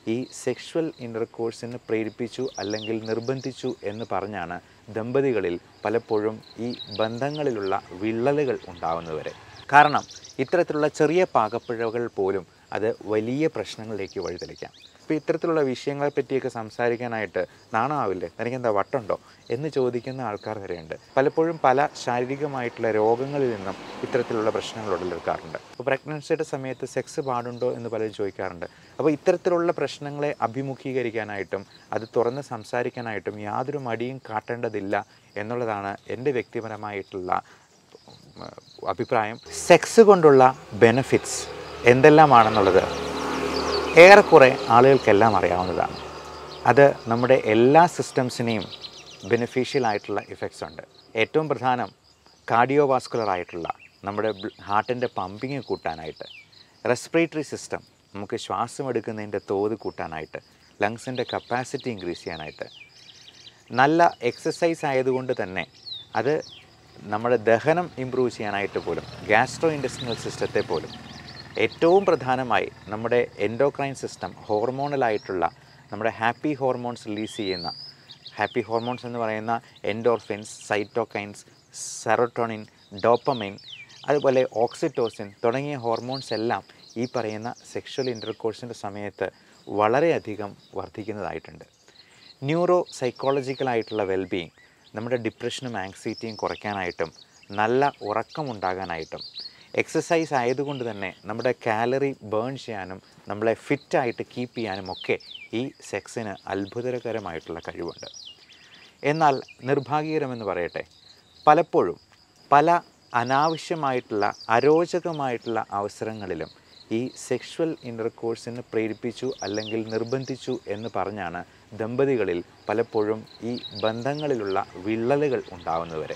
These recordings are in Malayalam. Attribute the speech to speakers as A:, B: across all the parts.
A: ഈ സെക്ഷുവൽ ഇൻ്റർകോഴ്സിന് പ്രേരിപ്പിച്ചു അല്ലെങ്കിൽ നിർബന്ധിച്ചു എന്ന് പറഞ്ഞാണ് ദമ്പതികളിൽ പലപ്പോഴും ഈ ബന്ധങ്ങളിലുള്ള വിള്ളലുകൾ ഉണ്ടാവുന്നവരെ കാരണം ഇത്തരത്തിലുള്ള ചെറിയ പാകപ്പിഴവുകൾ പോലും അത് വലിയ പ്രശ്നങ്ങളിലേക്ക് വഴിതെളിക്കാം അപ്പോൾ ഇത്തരത്തിലുള്ള വിഷയങ്ങളെ പറ്റിയൊക്കെ സംസാരിക്കാനായിട്ട് നാണമാവില്ലേ തനിക്കെന്താ വട്ടുണ്ടോ എന്ന് ചോദിക്കുന്ന ആൾക്കാർ വരെയുണ്ട് പലപ്പോഴും പല ശാരീരികമായിട്ടുള്ള രോഗങ്ങളിൽ നിന്നും ഇത്തരത്തിലുള്ള പ്രശ്നങ്ങൾ ഉടലെടുക്കാറുണ്ട് അപ്പോൾ പ്രഗ്നൻസിയുടെ സമയത്ത് സെക്സ് പാടുണ്ടോ എന്ന് പലരും ചോദിക്കാറുണ്ട് അപ്പോൾ ഇത്തരത്തിലുള്ള പ്രശ്നങ്ങളെ അഭിമുഖീകരിക്കാനായിട്ടും അത് തുറന്ന് സംസാരിക്കാനായിട്ടും യാതൊരു മടിയും കാട്ടേണ്ടതില്ല എന്നുള്ളതാണ് എൻ്റെ വ്യക്തിപരമായിട്ടുള്ള ഉം, അഭിപ്രായം സെക്സ് കൊണ്ടുള്ള ബെനഫിറ്റ്സ് എന്തെല്ലാമാണെന്നുള്ളത് ഏറെക്കുറെ ആളുകൾക്കെല്ലാം അറിയാവുന്നതാണ് അത് നമ്മുടെ എല്ലാ സിസ്റ്റംസിനെയും ബെനിഫിഷ്യൽ ആയിട്ടുള്ള ഇഫക്ട്സ് ഉണ്ട് ഏറ്റവും പ്രധാനം കാർഡിയോവാസ്കുലർ ആയിട്ടുള്ള നമ്മുടെ ഹാർട്ടിൻ്റെ പമ്പിങ് കൂട്ടാനായിട്ട് റെസ്പിറേറ്ററി സിസ്റ്റം നമുക്ക് ശ്വാസം എടുക്കുന്നതിൻ്റെ തോത് കൂട്ടാനായിട്ട് ലങ്സിൻ്റെ കപ്പാസിറ്റി ഇൻക്രീസ് ചെയ്യാനായിട്ട് നല്ല എക്സസൈസ് ആയതുകൊണ്ട് തന്നെ അത് നമ്മുടെ ദഹനം ഇമ്പ്രൂവ് ചെയ്യാനായിട്ട് പോലും ഗ്യാസ്ട്രോ ഇൻഡസ്ട്രിയൽ സിസ്റ്റത്തെ പോലും ഏറ്റവും പ്രധാനമായി നമ്മുടെ എൻഡോക്രൈൻ സിസ്റ്റം ഹോർമോണലായിട്ടുള്ള നമ്മുടെ ഹാപ്പി ഹോർമോൺസ് റിലീസ് ചെയ്യുന്ന ഹാപ്പി ഹോർമോൺസ് എന്ന് പറയുന്ന എൻഡോർഫിൻസ് സൈറ്റോകൈൻസ് സെറോട്ടോണിൻ ഡോപ്പമൈൻ അതുപോലെ ഓക്സിറ്റോസിൻ തുടങ്ങിയ ഹോർമോൺസ് എല്ലാം ഈ പറയുന്ന സെക്ഷൽ ഇൻ്റർകോഴ്സിൻ്റെ സമയത്ത് വളരെയധികം വർദ്ധിക്കുന്നതായിട്ടുണ്ട് ന്യൂറോ സൈക്കോളജിക്കലായിട്ടുള്ള വെൽബീയിങ് നമ്മുടെ ഡിപ്രഷനും ആങ്സൈറ്റിയും കുറയ്ക്കാനായിട്ടും നല്ല ഉറക്കമുണ്ടാകാനായിട്ടും എക്സസൈസ് ആയതുകൊണ്ട് തന്നെ നമ്മുടെ കാലറി ബേൺ ചെയ്യാനും നമ്മളെ ഫിറ്റായിട്ട് കീപ്പ് ചെയ്യാനും ഒക്കെ ഈ സെക്സിന് അത്ഭുതകരമായിട്ടുള്ള കഴിവുണ്ട് എന്നാൽ നിർഭാഗ്യകരമെന്ന് പറയട്ടെ പലപ്പോഴും പല അനാവശ്യമായിട്ടുള്ള അരോചകമായിട്ടുള്ള അവസരങ്ങളിലും ഈ സെക്ഷുവൽ ഇൻ്റർകോഴ്സിന് പ്രേരിപ്പിച്ചു അല്ലെങ്കിൽ നിർബന്ധിച്ചു എന്ന് പറഞ്ഞാണ് ദമ്പതികളിൽ പലപ്പോഴും ഈ ബന്ധങ്ങളിലുള്ള വിള്ളലുകൾ ഉണ്ടാവുന്നവരെ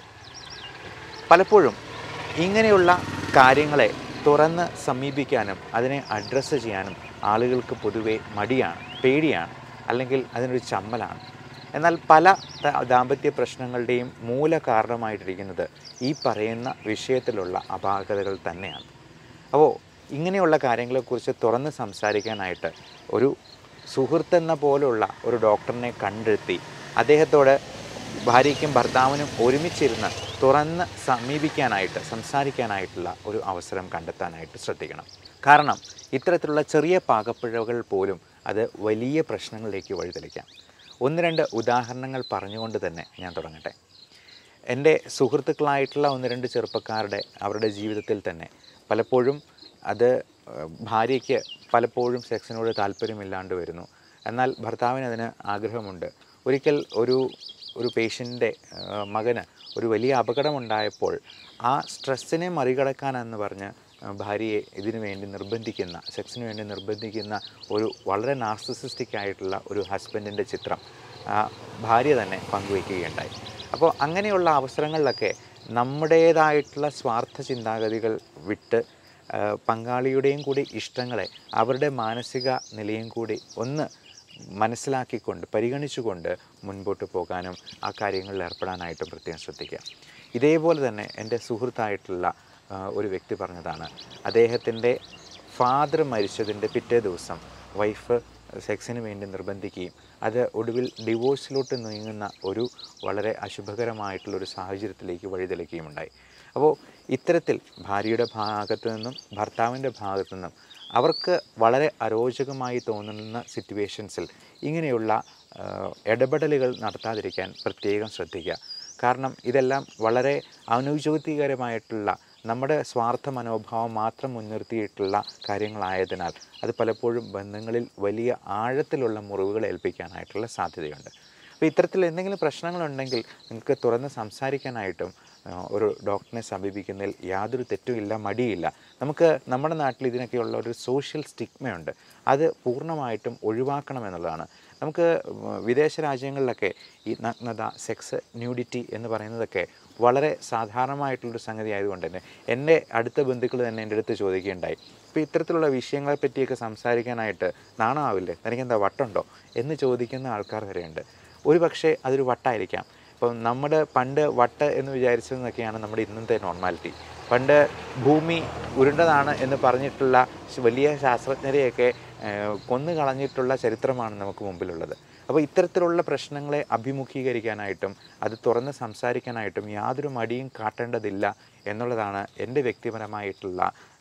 A: പലപ്പോഴും ഇങ്ങനെയുള്ള കാര്യങ്ങളെ തുറന്ന് സമീപിക്കാനും അതിനെ അഡ്രസ്സ് ചെയ്യാനും ആളുകൾക്ക് പൊതുവെ മടിയാണ് പേടിയാണ് അല്ലെങ്കിൽ അതിനൊരു ചമ്മലാണ് എന്നാൽ പല ദ- ദാമ്പത്യ പ്രശ്നങ്ങളുടെയും മൂല കാരണമായിട്ടിരിക്കുന്നത് ഈ പറയുന്ന വിഷയത്തിലുള്ള അപാകതകൾ തന്നെയാണ് അപ്പോൾ ഇങ്ങനെയുള്ള കാര്യങ്ങളെക്കുറിച്ച് തുറന്ന് സംസാരിക്കാനായിട്ട് ഒരു സുഹൃത്തെന്ന പോലുള്ള ഒരു ഡോക്ടറിനെ കണ്ടെത്തി അദ്ദേഹത്തോട് ഭാര്യയ്ക്കും ഭർത്താവിനും ഒരുമിച്ചിരുന്ന് തുറന്ന് സമീപിക്കാനായിട്ട് സംസാരിക്കാനായിട്ടുള്ള ഒരു അവസരം കണ്ടെത്താനായിട്ട് ശ്രദ്ധിക്കണം കാരണം ഇത്തരത്തിലുള്ള ചെറിയ പാകപ്പിഴവുകൾ പോലും അത് വലിയ പ്രശ്നങ്ങളിലേക്ക് വഴിതെളിക്കാം ഒന്ന് രണ്ട് ഉദാഹരണങ്ങൾ പറഞ്ഞുകൊണ്ട് തന്നെ ഞാൻ തുടങ്ങട്ടെ എൻ്റെ സുഹൃത്തുക്കളായിട്ടുള്ള ഒന്ന് രണ്ട് ചെറുപ്പക്കാരുടെ അവരുടെ ജീവിതത്തിൽ തന്നെ പലപ്പോഴും അത് ഏഹ്, ഭാര്യയ്ക്ക് പലപ്പോഴും സെക്സിനോട് താല്പര്യമില്ലാണ്ട് വരുന്നു എന്നാൽ ഭർത്താവിന് അതിന് ആഗ്രഹമുണ്ട് ഒരിക്കൽ ഒരു ഒരു പേഷ്യൻ്റെ മകന് ഒരു വലിയ അപകടമുണ്ടായപ്പോൾ ആ സ്ട്രെസ്സിനെ മറികടക്കാനെന്ന് പറഞ്ഞ് ആ, ഭാര്യയെ ഇതിനു വേണ്ടി നിർബന്ധിക്കുന്ന സെക്സിന് വേണ്ടി നിർബന്ധിക്കുന്ന ഒരു വളരെ നാർസിസിസ്റ്റിക് ആയിട്ടുള്ള ഒരു ഹസ്ബൻഡിൻ്റെ ചിത്രം ആ, ഭാര്യ തന്നെ പങ്കുവയ്ക്കുകയുണ്ടായി അപ്പോൾ അങ്ങനെയുള്ള അവസരങ്ങളിലൊക്കെ നമ്മുടേതായിട്ടുള്ള സ്വാർത്ഥ ചിന്താഗതികൾ വിട്ട് ആ, പങ്കാളിയുടെയും കൂടി ഇഷ്ടങ്ങളെ അവരുടെ മാനസിക നിലയും കൂടി ഒന്ന് മനസ്സിലാക്കിക്കൊണ്ട് പരിഗണിച്ചുകൊണ്ട് മുൻപോട്ട് പോകാനും ആ കാര്യങ്ങളിൽ ഏർപ്പെടാനായിട്ടും പ്രത്യേകം ശ്രദ്ധിക്കുക ഇതേപോലെ തന്നെ എൻ്റെ സുഹൃത്തായിട്ടുള്ള ആ, ഒരു വ്യക്തി പറഞ്ഞതാണ് അദ്ദേഹത്തിൻ്റെ ഫാദർ മരിച്ചതിൻ്റെ പിറ്റേ ദിവസം വൈഫ് സെക്സിന് വേണ്ടി നിർബന്ധിക്കുകയും അത് ഒടുവിൽ ഡിവോഴ്സിലോട്ട് നീങ്ങുന്ന ഒരു വളരെ അശുഭകരമായിട്ടുള്ളൊരു സാഹചര്യത്തിലേക്ക് വഴിതെളിക്കുകയും ഉണ്ടായി അപ്പോൾ ഇത്തരത്തിൽ ഭാര്യയുടെ ഭാഗത്തു നിന്നും ഭർത്താവിൻ്റെ ഭാഗത്തു നിന്നും അവർക്ക് വളരെ അരോചകമായി തോന്നുന്ന സിറ്റുവേഷൻസിൽ ഇങ്ങനെയുള്ള ആ, ഇടപെടലുകൾ നടത്താതിരിക്കാൻ പ്രത്യേകം ശ്രദ്ധിക്കുക കാരണം ഇതെല്ലാം വളരെ അനൗചോദികരമായിട്ടുള്ള നമ്മുടെ സ്വാർത്ഥ മനോഭാവം മാത്രം മുൻനിർത്തിയിട്ടുള്ള കാര്യങ്ങളായതിനാൽ അത് പലപ്പോഴും ബന്ധങ്ങളിൽ വലിയ ആഴത്തിലുള്ള മുറിവുകൾ ഏൽപ്പിക്കാനായിട്ടുള്ള സാധ്യതയുണ്ട് അപ്പോൾ ഇത്തരത്തിൽ എന്തെങ്കിലും പ്രശ്നങ്ങളുണ്ടെങ്കിൽ നിങ്ങൾക്ക് തുറന്ന് സംസാരിക്കാനായിട്ടും ആ, ഒരു ഡോക്ടറിനെ സമീപിക്കുന്നതിൽ യാതൊരു തെറ്റുമില്ല മടിയില്ല നമുക്ക് നമ്മുടെ നാട്ടിൽ ഇതിനൊക്കെയുള്ള ഒരു സോഷ്യൽ സ്റ്റിഗ്മയുണ്ട് അത് പൂർണ്ണമായിട്ടും ഒഴിവാക്കണം എന്നുള്ളതാണ് നമുക്ക് ഉം, വിദേശ രാജ്യങ്ങളിലൊക്കെ ഈ നഗ്നത സെക്സ് ന്യൂഡിറ്റി എന്ന് പറയുന്നതൊക്കെ വളരെ സാധാരണമായിട്ടുള്ളൊരു സംഗതി ആയതുകൊണ്ട് തന്നെ എൻ്റെ അടുത്ത ബന്ധുക്കൾ തന്നെ എൻ്റെ അടുത്ത് ചോദിക്കുകയുണ്ടായി ഇപ്പോൾ ഇത്തരത്തിലുള്ള വിഷയങ്ങളെ പറ്റിയൊക്കെ സംസാരിക്കാനായിട്ട് നാണമാവില്ലേ തനിക്കെന്താ വട്ടുണ്ടോ എന്ന് ചോദിക്കുന്ന ആൾക്കാർ വരെയുണ്ട് ഒരു പക്ഷേ അതൊരു വട്ടായിരിക്കാം ഇപ്പം നമ്മുടെ പണ്ട് വട്ട് എന്ന് വിചാരിച്ചതെന്നൊക്കെയാണ് നമ്മുടെ ഇന്നത്തെ നോർമാലിറ്റി പണ്ട് ഭൂമി ഉരുണ്ടതാണ് എന്ന് പറഞ്ഞിട്ടുള്ള വലിയ ശാസ്ത്രജ്ഞരെയൊക്കെ ഏഹ്, കൊന്നു കളഞ്ഞിട്ടുള്ള ചരിത്രമാണ് നമുക്ക് മുമ്പിലുള്ളത് അപ്പോൾ ഇത്തരത്തിലുള്ള പ്രശ്നങ്ങളെ അഭിമുഖീകരിക്കാനായിട്ടും അത് തുറന്ന് സംസാരിക്കാനായിട്ടും യാതൊരു മടിയും കാട്ടേണ്ടതില്ല എന്നുള്ളതാണ് എൻ്റെ വ്യക്തിപരമായിട്ടുള്ള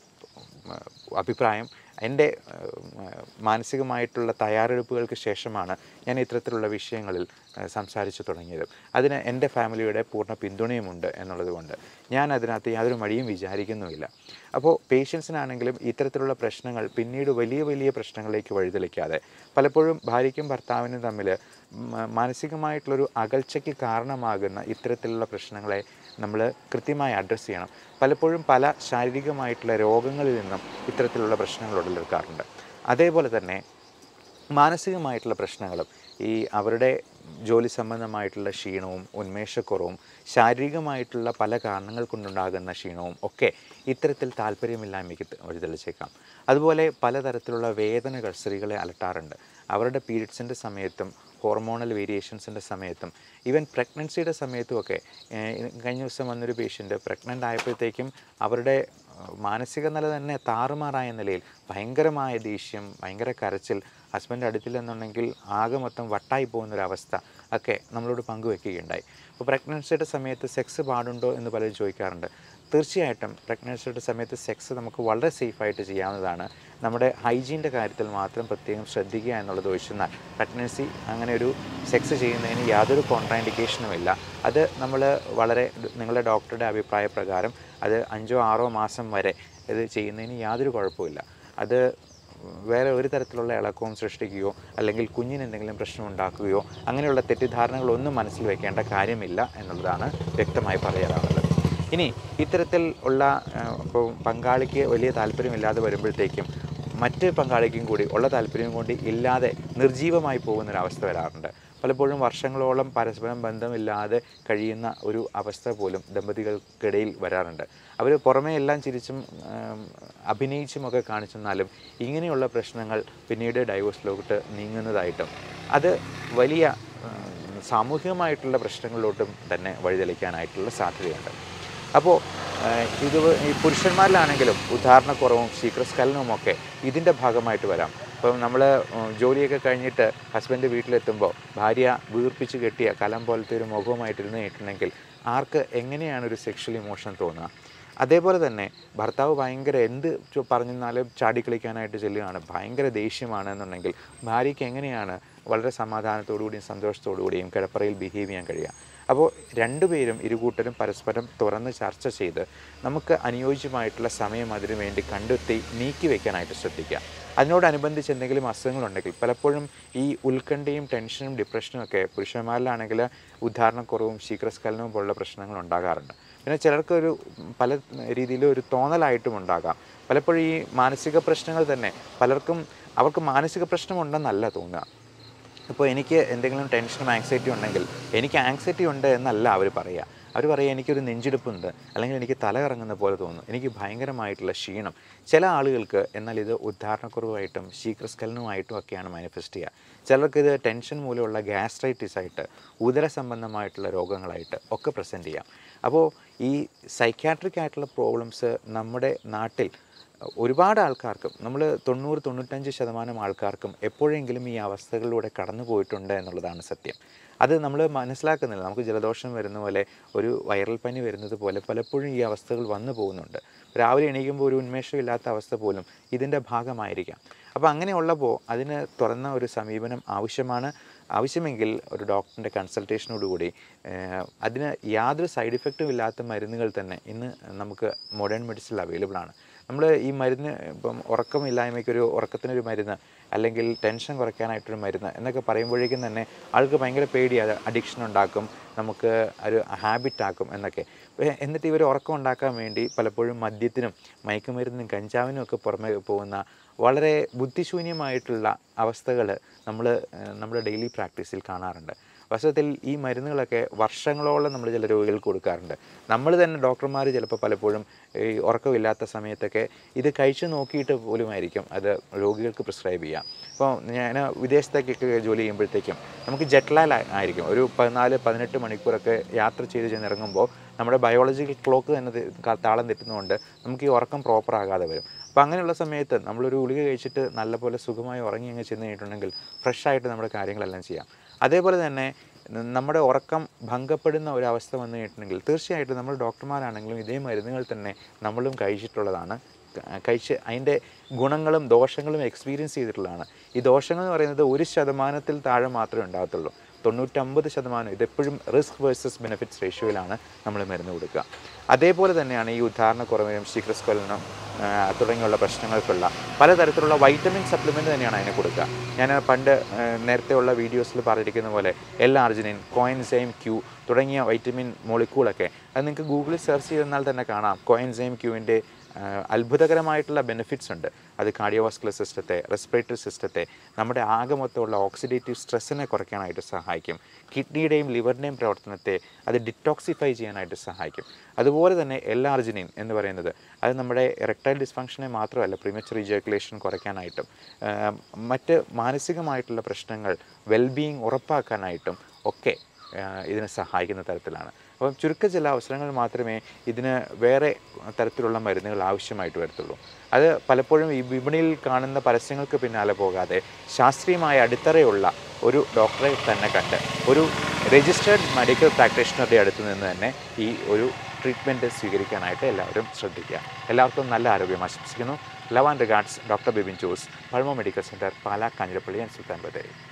A: ഉം, അഭിപ്രായം എൻ്റെ ഉം, മാനസികമായിട്ടുള്ള തയ്യാറെടുപ്പുകൾക്ക് ശേഷമാണ് ഞാൻ ഇത്തരത്തിലുള്ള വിഷയങ്ങളിൽ ഏഹ്, സംസാരിച്ചു തുടങ്ങിയത് അതിന് എൻ്റെ ഫാമിലിയുടെ പൂർണ്ണ പിന്തുണയുമുണ്ട് എന്നുള്ളത് കൊണ്ട് ഞാൻ അതിനകത്ത് യാതൊരു മടിയും വിചാരിക്കുന്നുമില്ല അപ്പോൾ പേഷ്യൻസിനാണെങ്കിലും ഇത്തരത്തിലുള്ള പ്രശ്നങ്ങൾ പിന്നീട് വലിയ വലിയ പ്രശ്നങ്ങളിലേക്ക് വഴിതെളിക്കാതെ പലപ്പോഴും ഭാര്യയ്ക്കും ഭർത്താവിനും തമ്മിൽ മ- മാനസികമായിട്ടുള്ളൊരു അകൽച്ചയ്ക്ക് കാരണമാകുന്ന ഇത്തരത്തിലുള്ള പ്രശ്നങ്ങളെ നമ്മൾ കൃത്യമായി അഡ്രസ്സ് ചെയ്യണം പലപ്പോഴും പല ശാരീരികമായിട്ടുള്ള രോഗങ്ങളിൽ നിന്നും ഇത്തരത്തിലുള്ള പ്രശ്നങ്ങൾ ഉടലെടുക്കാറുണ്ട് അതേപോലെ തന്നെ മാനസികമായിട്ടുള്ള പ്രശ്നങ്ങളും ഈ അവരുടെ ജോലി സംബന്ധമായിട്ടുള്ള ക്ഷീണവും ഉന്മേഷക്കുറവും ശാരീരികമായിട്ടുള്ള പല കാരണങ്ങൾ കൊണ്ടുണ്ടാകുന്ന ക്ഷീണവും ഒക്കെ ഇത്തരത്തിൽ താല്പര്യമില്ലായ്മയ്ക്ക് ത- വഴിതെളിച്ചേക്കാം അതുപോലെ പലതരത്തിലുള്ള വേദനകൾ സ്ത്രീകളെ അലട്ടാറുണ്ട് അവരുടെ പീരിയഡ്സിൻ്റെ സമയത്തും ഹോർമോണൽ വേരിയേഷൻസിൻ്റെ സമയത്തും ഈവൻ പ്രഗ്നൻസിയുടെ സമയത്തുമൊക്കെ ഏഹ്, കഴിഞ്ഞ ദിവസം വന്നൊരു പേഷ്യൻ്റ് പ്രഗ്നൻ്റ് ആയപ്പോഴത്തേക്കും അവരുടെ ഏഹ്, മാനസിക നില തന്നെ താറുമാറായ നിലയിൽ ഭയങ്കരമായ ദേഷ്യം ഭയങ്കര കരച്ചിൽ ഹസ്ബൻഡ് അടുത്തില്ലെന്നുണ്ടെങ്കിൽ ആകെ മൊത്തം വട്ടായി പോകുന്നൊരവസ്ഥ ഒക്കെ നമ്മളോട് പങ്കുവെക്കുകയുണ്ടായി അപ്പോൾ പ്രഗ്നൻസിയുടെ സമയത്ത് സെക്സ് പാടുണ്ടോ എന്ന് പലരും ചോദിക്കാറുണ്ട് തീർച്ചയായിട്ടും പ്രഗ്നൻസിയുടെ സമയത്ത് സെക്സ് നമുക്ക് വളരെ സേഫായിട്ട് ചെയ്യാവുന്നതാണ് നമ്മുടെ ഹൈജീൻ്റെ കാര്യത്തിൽ മാത്രം പ്രത്യേകം ശ്രദ്ധിക്കുക എന്നുള്ളത് ഒഴിച്ചെന്നാൽ പ്രഗ്നൻസി അങ്ങനെ ഒരു സെക്സ് ചെയ്യുന്നതിന് യാതൊരു കോൺട്രാൻഡിക്കേഷനും ഇല്ല അത് നമ്മൾ വളരെ നിങ്ങളുടെ ഡോക്ടറുടെ അഭിപ്രായ പ്രകാരം അത് അഞ്ചോ ആറോ മാസം വരെ ഇത് ചെയ്യുന്നതിന് യാതൊരു കുഴപ്പമില്ല അത് വേറെ ഒരു തരത്തിലുള്ള ഇളക്കവും സൃഷ്ടിക്കുകയോ അല്ലെങ്കിൽ കുഞ്ഞിന് എന്തെങ്കിലും പ്രശ്നം ഉണ്ടാക്കുകയോ അങ്ങനെയുള്ള തെറ്റിദ്ധാരണകളൊന്നും മനസ്സിൽ വെക്കേണ്ട കാര്യമില്ല എന്നുള്ളതാണ് വ്യക്തമായി പറയാനുള്ളത് ഇനി ഇത്തരത്തിൽ ഉള്ള ഇപ്പോൾ പങ്കാളിക്ക് വലിയ താല്പര്യമില്ലാതെ വരുമ്പോഴത്തേക്കും മറ്റ് പങ്കാളിക്കും കൂടി ഉള്ള താല്പര്യം കൊണ്ട് ഇല്ലാതെ നിർജീവമായി പോകുന്നൊരവസ്ഥ വരാറുണ്ട് പലപ്പോഴും വർഷങ്ങളോളം പരസ്പരം ബന്ധമില്ലാതെ കഴിയുന്ന ഒരു അവസ്ഥ പോലും ദമ്പതികൾക്കിടയിൽ വരാറുണ്ട് അവർ പുറമേ എല്ലാം ചിരിച്ചും ആം, അഭിനയിച്ചുമൊക്കെ കാണിച്ചെന്നാലും ഇങ്ങനെയുള്ള പ്രശ്നങ്ങൾ പിന്നീട് ഡൈവോഴ്സിലോട്ട് നീങ്ങുന്നതായിട്ടും അത് വലിയ ഉം, സാമൂഹികമായിട്ടുള്ള പ്രശ്നങ്ങളിലോട്ടും തന്നെ വഴിതെളിക്കാനായിട്ടുള്ള സാധ്യതയുണ്ട് അപ്പോൾ ഇത് ഈ പുരുഷന്മാരിലാണെങ്കിലും ഉദാഹരണക്കുറവും ശീഘ്രസ്ഖലനവും ഒക്കെ ഇതിൻ്റെ ഭാഗമായിട്ട് വരാം ഇപ്പം നമ്മൾ ജോലിയൊക്കെ കഴിഞ്ഞിട്ട് ഹസ്ബൻഡ് വീട്ടിലെത്തുമ്പോൾ ഭാര്യ വീർപ്പിച്ച് കെട്ടിയ കലം പോലത്തെ ഒരു മുഖവുമായിട്ടിരുന്ന് കിട്ടണമെങ്കിൽ ആർക്ക് എങ്ങനെയാണ് ഒരു സെക്ഷൽ ഇമോഷൻ തോന്നുക അതേപോലെ തന്നെ ഭർത്താവ് ഭയങ്കര എന്ത് ചോ- പറഞ്ഞെന്നാലും ചാടിക്കളിക്കാനായിട്ട് ചെല്ലുകയാണ് ഭയങ്കര ദേഷ്യമാണ് എന്നുണ്ടെങ്കിൽ ഭാര്യയ്ക്ക് എങ്ങനെയാണ് വളരെ സമാധാനത്തോടുകൂടിയും സന്തോഷത്തോടുകൂടിയും കിടപ്പറയിൽ ബിഹേവ് ചെയ്യാൻ കഴിയുക അപ്പോൾ രണ്ടുപേരും ഇരുകൂട്ടരും പരസ്പരം തുറന്ന് ചർച്ച ചെയ്ത് നമുക്ക് അനുയോജ്യമായിട്ടുള്ള സമയം അതിനു വേണ്ടി കണ്ടെത്തി നീക്കി വെക്കാനായിട്ട് ശ്രദ്ധിക്കുക അതിനോടനുബന്ധിച്ച് എന്തെങ്കിലും അസുഖങ്ങളുണ്ടെങ്കിൽ പലപ്പോഴും ഈ ഉത്കണ്ഠയും ടെൻഷനും ഡിപ്രഷനും ഒക്കെ പുരുഷന്മാരിലാണെങ്കിൽ ഉദാഹരണക്കുറവും ശീഘ്രസ്ഖലനവും പോലുള്ള പ്രശ്നങ്ങൾ ഉണ്ടാകാറുണ്ട് പിന്നെ ചിലർക്കൊരു പല രീതിയിലും ഒരു തോന്നലായിട്ടും ഉണ്ടാകാം പലപ്പോഴും ഈ മാനസിക പ്രശ്നങ്ങൾ തന്നെ പലർക്കും അവർക്ക് മാനസിക പ്രശ്നമുണ്ടെന്നല്ല തോന്നുക ഇപ്പോൾ എനിക്ക് എന്തെങ്കിലും ടെൻഷനും ആങ്സൈറ്റി ഉണ്ടെങ്കിൽ എനിക്ക് ആങ്സൈറ്റി ഉണ്ട് എന്നല്ല അവർ പറയുക അവർ പറയുക എനിക്കൊരു നെഞ്ചിടിപ്പുണ്ട് അല്ലെങ്കിൽ എനിക്ക് തല കറങ്ങുന്ന പോലെ തോന്നുന്നു എനിക്ക് ഭയങ്കരമായിട്ടുള്ള ക്ഷീണം ചില ആളുകൾക്ക് എന്നാൽ ഇത് ഉദ്ധാരണക്കുറവായിട്ടും ശീഘ്രസ്ഖലനവുമായിട്ടും ഒക്കെയാണ് മാനിഫെസ്റ്റ് ചെയ്യുക ചിലർക്ക് ഇത് ടെൻഷൻ മൂലമുള്ള ഗ്യാസ്ട്രൈറ്റിസ് ആയിട്ട് ഉദര സംബന്ധമായിട്ടുള്ള രോഗങ്ങളായിട്ട് ഒക്കെ പ്രസൻറ്റ് ചെയ്യാം അപ്പോൾ ഈ സൈക്യാട്രിക് ആയിട്ടുള്ള പ്രോബ്ലംസ് നമ്മുടെ നാട്ടിൽ ഒരുപാട് ആൾക്കാർക്കും നമ്മൾ തൊണ്ണൂറ് തൊണ്ണൂറ്റഞ്ച് ശതമാനം ആൾക്കാർക്കും എപ്പോഴെങ്കിലും ഈ അവസ്ഥകളിലൂടെ കടന്നു പോയിട്ടുണ്ട് എന്നുള്ളതാണ് സത്യം അത് നമ്മൾ മനസ്സിലാക്കുന്നില്ല നമുക്ക് ജലദോഷം വരുന്ന പോലെ ഒരു വൈറൽ പനി വരുന്നത് പോലെ പലപ്പോഴും ഈ അവസ്ഥകൾ വന്നു പോകുന്നുണ്ട് രാവിലെ എണീക്കുമ്പോൾ ഒരു ഉന്മേഷമില്ലാത്ത അവസ്ഥ പോലും ഇതിൻ്റെ ഭാഗമായിരിക്കാം അപ്പോൾ അങ്ങനെയുള്ളപ്പോൾ അതിന് തുറന്ന ഒരു സമീപനം ആവശ്യമാണ് ആവശ്യമെങ്കിൽ ഒരു ഡോക്ടറിൻ്റെ കൺസൾട്ടേഷനോടുകൂടി ഏഹ്, അതിന് യാതൊരു സൈഡ് ഇഫക്റ്റും ഇല്ലാത്ത മരുന്നുകൾ തന്നെ ഇന്ന് നമുക്ക് മോഡേൺ മെഡിസിനിൽ അവൈലബിൾ ആണ് നമ്മൾ ഈ മരുന്ന് ഇപ്പം ഉറക്കമില്ലായ്മയ്ക്കൊരു ഉറക്കത്തിനൊരു മരുന്ന് അല്ലെങ്കിൽ ടെൻഷൻ കുറയ്ക്കാനായിട്ടൊരു മരുന്ന് എന്നൊക്കെ പറയുമ്പോഴേക്കും തന്നെ ആൾക്ക് ഭയങ്കര പേടിയാണ് അഡിക്ഷൻ ഉണ്ടാക്കും നമുക്ക് ഒരു ഹാബിറ്റാക്കും എന്നൊക്കെ ഏ- എന്നിട്ട് ഇവർ ഉറക്കം ഉണ്ടാക്കാൻ വേണ്ടി പലപ്പോഴും മദ്യത്തിനും മയക്കുമരുന്നിനും കഞ്ചാവിനും ഒക്കെ പുറമെ പോകുന്ന വളരെ ബുദ്ധിശൂന്യമായിട്ടുള്ള അവസ്ഥകൾ നമ്മൾ നമ്മുടെ ഡെയിലി പ്രാക്ടീസിൽ കാണാറുണ്ട് വാസ്തവത്തിൽ ഈ മരുന്നുകളൊക്കെ വർഷങ്ങളോളം നമ്മൾ ചില രോഗികൾക്ക് കൊടുക്കാറുണ്ട് നമ്മൾ തന്നെ ഡോക്ടർമാർ ചിലപ്പോൾ പലപ്പോഴും ഈ ഉറക്കമില്ലാത്ത സമയത്തൊക്കെ ഇത് കഴിച്ചു നോക്കിയിട്ട് പോലുമായിരിക്കും അത് രോഗികൾക്ക് പ്രിസ്ക്രൈബ് ചെയ്യാം ഇപ്പോൾ ഞാൻ വിദേശത്തേക്കൊക്കെ ജോലി ചെയ്യുമ്പോഴത്തേക്കും നമുക്ക് ജെറ്റ്ലാൽ ആയിരിക്കും ഒരു പതിനാല് പതിനെട്ട് മണിക്കൂറൊക്കെ യാത്ര ചെയ്ത് ചെന്നിറങ്ങുമ്പോൾ നമ്മുടെ ബയോളജിക്കൽ ക്ലോക്ക് തന്നെ തെ- ക- താളം തെറ്റുന്നതുകൊണ്ട് നമുക്ക് ഈ ഉറക്കം പ്രോപ്പർ ആകാതെ വരും അപ്പോൾ അങ്ങനെയുള്ള സമയത്ത് നമ്മളൊരു ഗുളിക കഴിച്ചിട്ട് നല്ലപോലെ സുഖമായി ഉറങ്ങി അങ്ങ് ചെന്ന് കഴിഞ്ഞിട്ടുണ്ടെങ്കിൽ ഫ്രഷായിട്ട് നമ്മുടെ കാര്യങ്ങളെല്ലാം ചെയ്യാം അതേപോലെ തന്നെ ന- നമ്മുടെ ഉറക്കം ഭംഗപ്പെടുന്ന ഒരു അവസ്ഥ വന്നു കഴിഞ്ഞിട്ടുണ്ടെങ്കിൽ തീർച്ചയായിട്ടും നമ്മൾ ഡോക്ടർമാരാണെങ്കിലും ഇതേ മരുന്നുകൾ തന്നെ നമ്മളും കഴിച്ചിട്ടുള്ളതാണ് ക- കഴിച്ച് അതിൻ്റെ ഗുണങ്ങളും ദോഷങ്ങളും എക്സ്പീരിയൻസ് ചെയ്തിട്ടുള്ളതാണ് ഈ ദോഷങ്ങൾ എന്ന് പറയുന്നത് ഒരു ശതമാനത്തിൽ താഴെ മാത്രമേ ഉണ്ടാകത്തുള്ളൂ തൊണ്ണൂറ്റമ്പത് ശതമാനം ഇതെപ്പോഴും റിസ്ക് വേഴ്സസ് ബെനിഫിറ്റ്സ് റേഷ്യോയിലാണ് നമ്മൾ മരുന്ന് കൊടുക്കുക അതേപോലെ തന്നെയാണ് ഈ ഉദാഹരണക്കുറവിനും ശീഘ്രസ്ഖലനം ആ, തുടങ്ങിയുള്ള പ്രശ്നങ്ങൾക്കുള്ള പലതരത്തിലുള്ള വൈറ്റമിൻ സപ്ലിമെൻ്റ് തന്നെയാണ് അതിന് കൊടുക്കുക ഞാൻ പണ്ട് ആ, നേരത്തെയുള്ള വീഡിയോസിൽ പറഞ്ഞിരിക്കുന്ന പോലെ എൽ ആർജിനിൻ കോയിൻസൈം ക്യൂ തുടങ്ങിയ വൈറ്റമിൻ മോളിക്കൂളൊക്കെ അത് നിങ്ങൾക്ക് ഗൂഗിളിൽ സെർച്ച് ചെയ്തെന്നാൽ തന്നെ കാണാം കോയിൻസൈം ക്യൂവിൻ്റെ അത്ഭുതകരമായിട്ടുള്ള ബെനിഫിറ്റ്സ് ഉണ്ട് അത് കാർഡിയോവാസ്കുലർ സിസ്റ്റത്തെ റെസ്പിറേറ്ററി സിസ്റ്റത്തെ നമ്മുടെ ആകെ മൊത്തമുള്ള ഓക്സിഡേറ്റീവ് സ്ട്രെസ്സിനെ കുറയ്ക്കാനായിട്ട് സഹായിക്കും കിഡ്നിയുടെയും ലിവറിൻ്റെയും പ്രവർത്തനത്തെ അത് ഡിറ്റോക്സിഫൈ ചെയ്യാനായിട്ട് സഹായിക്കും അതുപോലെ തന്നെ എൽ ആർജിനിൻ എന്ന് പറയുന്നത് അത് നമ്മുടെ എറക്ടൈൽ ഡിസ്ഫങ്ഷനെ മാത്രമല്ല പ്രിമച്ചർ ഇജാക്കുലേഷൻ കുറയ്ക്കാനായിട്ടും ആ, മറ്റ് മാനസികമായിട്ടുള്ള പ്രശ്നങ്ങൾ വെൽബീയിങ് ഉറപ്പാക്കാനായിട്ടും ഒക്കെ ആ, ഇതിനെ സഹായിക്കുന്ന തരത്തിലാണ് അപ്പം ചുരുക്ക ചില അവസരങ്ങൾ മാത്രമേ ഇതിന് വേറെ തരത്തിലുള്ള മരുന്നുകൾ ആവശ്യമായിട്ട് വരത്തുള്ളൂ അത് പലപ്പോഴും ഈ വിപണിയിൽ കാണുന്ന പരസ്യങ്ങൾക്ക് പിന്നാലെ പോകാതെ ശാസ്ത്രീയമായ അടിത്തറയുള്ള ഒരു ഡോക്ടറെ തന്നെ കണ്ട് ഒരു രജിസ്റ്റേർഡ് മെഡിക്കൽ പ്രാക്ടീഷണറുടെ അടുത്ത് നിന്ന് തന്നെ ഈ ഒരു ട്രീറ്റ്മെൻറ്റ് സ്വീകരിക്കാനായിട്ട് എല്ലാവരും ശ്രദ്ധിക്കുക എല്ലാവർക്കും നല്ല ആരോഗ്യം ആശംസിക്കുന്നു love and regards doctor Bibin Jose Pazhama medical centre Pala Kanjirappally and Sultan Bathery